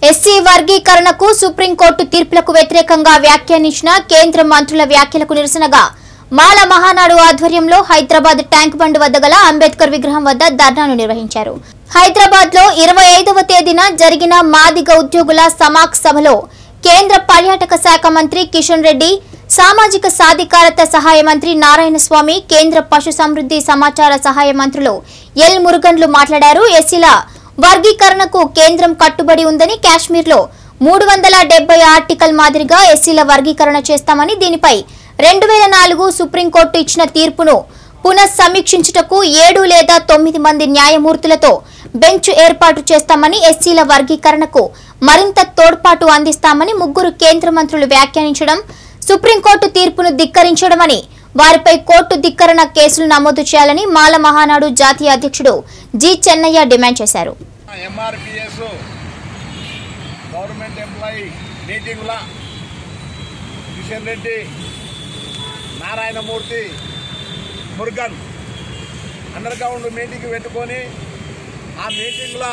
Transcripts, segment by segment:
SC వర్గీకరణకు supreme court తీర్పులకు వ్యతిరేకంగా వ్యాఖ్యానించిన కేంద్ర మంత్రుల వ్యాఖ్యలకు నిరసనగా మాల మహానాడు ఆధ్వర్యంలో హైదరాబాద్ ట్యాంక్ బండ్ వద్ద గల అంబేద్కర్ విగ్రహం వద్ద ధర్నాను నిర్వహించారు హైదరాబాద్ లో ఇరవై ఐదవ తేదీన జరిగిన మాదిగ ఉద్యోగుల సమాక్ సభలో కేంద్ర పర్యాటక శాఖ మంత్రి కిషన్ రెడ్డి సామాజిక సాధికారత సహాయ మంత్రి నారాయణ స్వామి కేంద్ర పశు సమృద్ధి సమాచార సహాయ మంత్రులు ఎల్ మురుగన్లు మాట్లాడారు ఎస్సీల వర్గీకరణకు కేంద్రం కట్టుబడి ఉందని కాశ్మీర్లో మూడు వందల డెబ్బై ఆర్టికల్ మాదిరిగా ఎస్సీల వర్గీకరణ చేస్తామని దీనిపై రెండు వేల నాలుగు సుప్రీంకోర్టు ఇచ్చిన తీర్పును పునఃసమీక్షించుటకు ఏడు లేదా తొమ్మిది మంది న్యాయమూర్తులతో బెంచ్ ఏర్పాటు చేస్తామని ఎస్సీల వర్గీకరణకు మరింత తోడ్పాటు అందిస్తామని ముగ్గురు కేంద్ర మంత్రులు వ్యాఖ్యానించడం సుప్రీంకోర్టు తీర్పును ధిక్కరించడమని వారిపై కోర్టు ధిక్కరణ కేసులు నమోదు చేయాలని మాల మహానాడు జాతీయ అధ్యక్షుడు జి చెన్నయ్య డిమాండ్ చేశారు ఎంఆర్పిఎస్ గవర్నమెంట్ ఎంప్లాయీ మీటింగ్ల Kishan Reddy Narayanamurthy Murugan underground meeting పెట్టుకొని ఆ మీటింగ్లో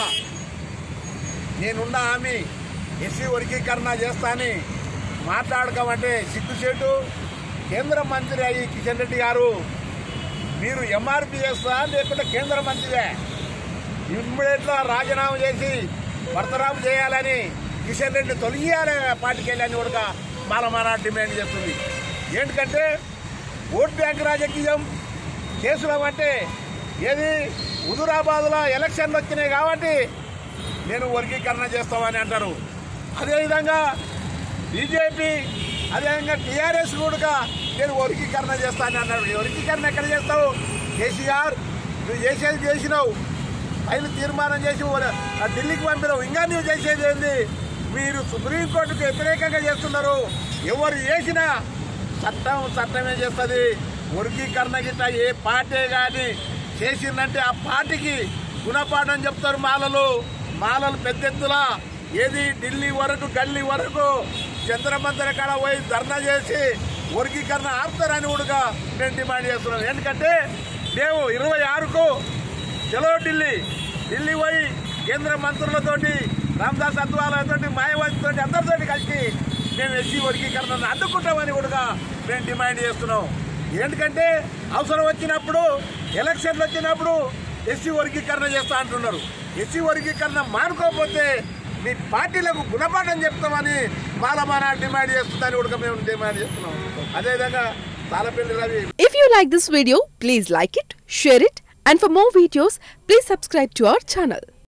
నేనున్న హామీ ఎస్సీ వర్గీకరణ చేస్తా అని మాట్లాడకమంటే సిగ్గుచేటు కేంద్ర మంత్రి అయ్యి కిషన్ రెడ్డి గారు మీరు ఎంఆర్పిఎస్ లేకుంటే కేంద్ర మంత్రిదే ఇమ్మీడియట్గా రాజీనామా చేసి భర్తరాము చేయాలని కిషన్ రెడ్డి తొలగియాలి పార్టీకి వెళ్ళని కూడా మాలమాన డిమాండ్ చేస్తుంది ఏంటంటే ఓట్ బ్యాంక్ రాజకీయం కేసులు అంటే ఏది హుజురాబాద్లో ఎలక్షన్లు వచ్చినాయి కాబట్టి నేను వర్గీకరణ చేస్తామని అంటారు అదేవిధంగా బీజేపీ అదేవిధంగా టీఆర్ఎస్ కూడా నేను వర్గీకరణ చేస్తానని అన్నాడు ఈ వర్గీకరణ ఎక్కడ చేస్తావు కేసీఆర్ నువ్వు చేసేది చేసినావు పైన తీర్మానం చేసి వాళ్ళ- ఆ ఢిల్లీకి పంపినావు ఇంకా నువ్వు చేసేది ఏంది మీరు సుప్రీంకోర్టుకు వ్యతిరేకంగా చేస్తున్నారు ఎవరు చేసినా చట్టం చట్టమే చేస్తుంది వర్గీకరణ గిట్ట ఏ పార్టీ కానీ చేసిందంటే ఆ పార్టీకి గుణపాఠం చెప్తారు మాలలు మాలలు పెద్ద ఎత్తున ఏది ఢిల్లీ వరకు గల్లీ వరకు చంద్రమంతర కాడ పోయి ధర్నా చేసి వర్గీకరణ ఆపుతారని కూడా నేను డిమాండ్ చేస్తున్నాను ఎందుకంటే మేము ఇరవై ఆరుకు చలో ఢిల్లీ ఢిల్లీ పోయి కేంద్ర మంత్రులతోటి రామదాస్ అద్వాలతోటి మాయావతితోటి అందరితోటి కలిసి మేము ఎస్సీ వర్గీకరణను అడ్డుకుంటామని కూడా మేము డిమాండ్ చేస్తున్నాం ఎందుకంటే అవసరం వచ్చినప్పుడు ఎలక్షన్లు వచ్చినప్పుడు ఎస్సీ వర్గీకరణ చేస్తా అంటున్నారు ఎస్సీ వర్గీకరణ మానుకోకపోతే మీ పార్టీలకు గుణపాఠం చెప్తామని మాలమాన డిమాండ్ చేస్తుందని కూడా మేము డిమాండ్ చేస్తున్నాం అదేవిధంగా Talapalli Ravi If you like this video, please like it, share it, and for more videos, please subscribe to our channel.